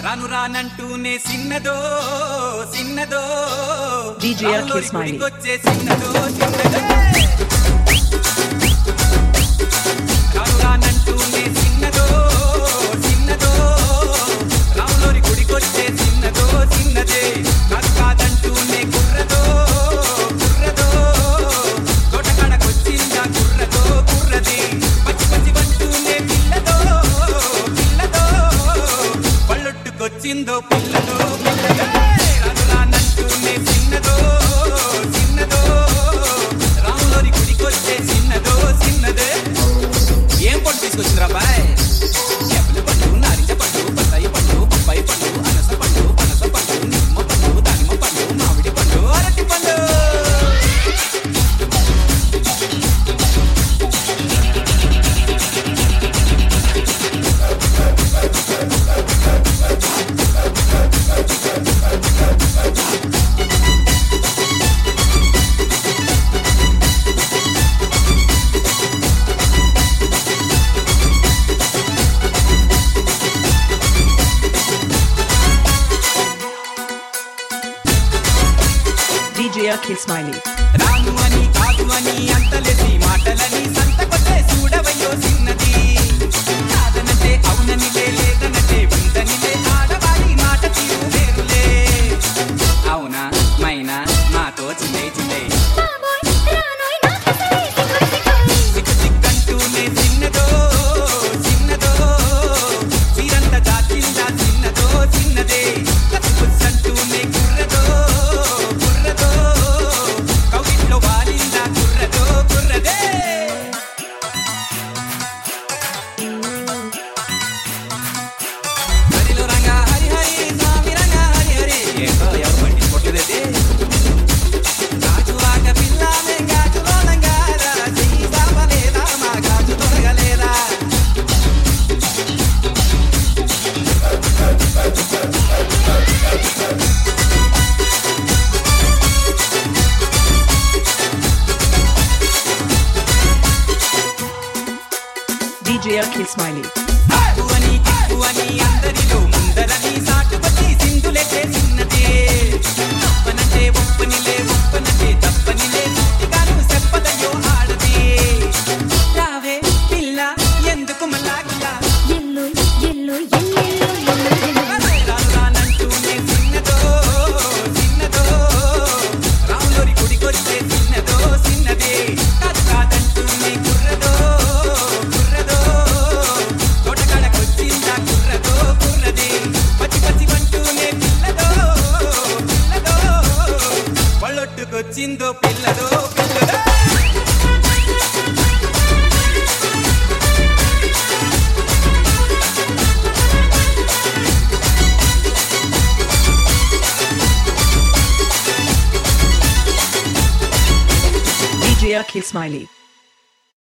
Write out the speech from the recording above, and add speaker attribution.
Speaker 1: రాను రానంటూనే సిన్నదో సిన్నదో
Speaker 2: DJ
Speaker 1: రాములోరి
Speaker 2: Akhil Smiley.
Speaker 1: గుడికొచ్చే సిన్నదో సిన్నదో రాను రానంటూనే సిన్నదో సిన్నదో రాములోరి గుడికొచ్చే సిన్నదో సిన్నదే కాదు కాదంటూనే కుర్రదో కుర్రదో తోటకాడకొచ్చిందా కుర్రదో కుర్రది పచ్చి పచ్చి వంటూనే పిల్లదో పిల్లదో పళ్ళొట్టుకొచ్చిందో పిల్లదో పిల్లదో రాను రానంటూనే చిన్నదో చిన్నదో రాములోరి గుడికొచ్చే చిన్నదో చిన్నదే ఏం పండు తీసుకొచ్చిందిరా బాయ్ ఎప్పల పండు నారింజ పండు బత్తాయి పండు బొప్పాయి పండు అనస పండు పనస పండు నిమ్మ పండు దానిమ్మ పండు మామిడి పండు అరటి పండు
Speaker 2: DJ Akhil Smiley.
Speaker 1: రాను అని కాదు అని అంతలేసి మాటలని సంతకొచ్చే చూడవయ్యో చిన్నది కాదనంటే అవుననిలే లేదనంటే ఉందనిలే ఆడవారి మాట తీరు వేరులే అవునా మైనా మాతో చిల్లే చిల్లే సిగ్గు సిగ్గంటూనే చిన్నదో చిన్నదో చీరంత దాచిందా చిన్నదో చిన్నదే కసుపుసంటూనే కుర్రదో కుర్రదో కౌగిట్లో వాలిందా కుర్రదో కుర్రదే హరిలో రంగా హరి హరి స్వామి రంగా హరి హరి ఏంటో ఎవరు పట్టించుకోవట్లేదే గాజువాక పిల్లామే గాజులోనంగారా చెయ్యి సాపలేదా మా గాజు తొలగలేదా
Speaker 2: DJ Akhil Smiley.
Speaker 1: అని కిక్కు అని అందరిలో ముందరని సాటుపతి సింధులెట్టే చిన్నదే తప్పనంటే ఒప్పనిలే ఒప్పనంటే తప్పనిలే సుట్టిగాను చెప్పదయ్యో ఆడదే రావే పిల్ల ఎందుకు మళ్ళాగిలా రాను రానంటూనే చిన్నదో చిన్నదో రాములోరి గుడికొచ్చే చిన్నదో చిన్నదే కాదు కాదంటూనే కుర్రదో కుర్రదో తోటకాడకొచ్చిందా కుర్రదో కుర్రదే పచ్చి పచ్చి వంటూనే పిల్లదో పిల్లదో పళ్ళొట్టుకొచ్చిందో పిల్లదో పిల్లదో
Speaker 2: DJ Akhil Smiley.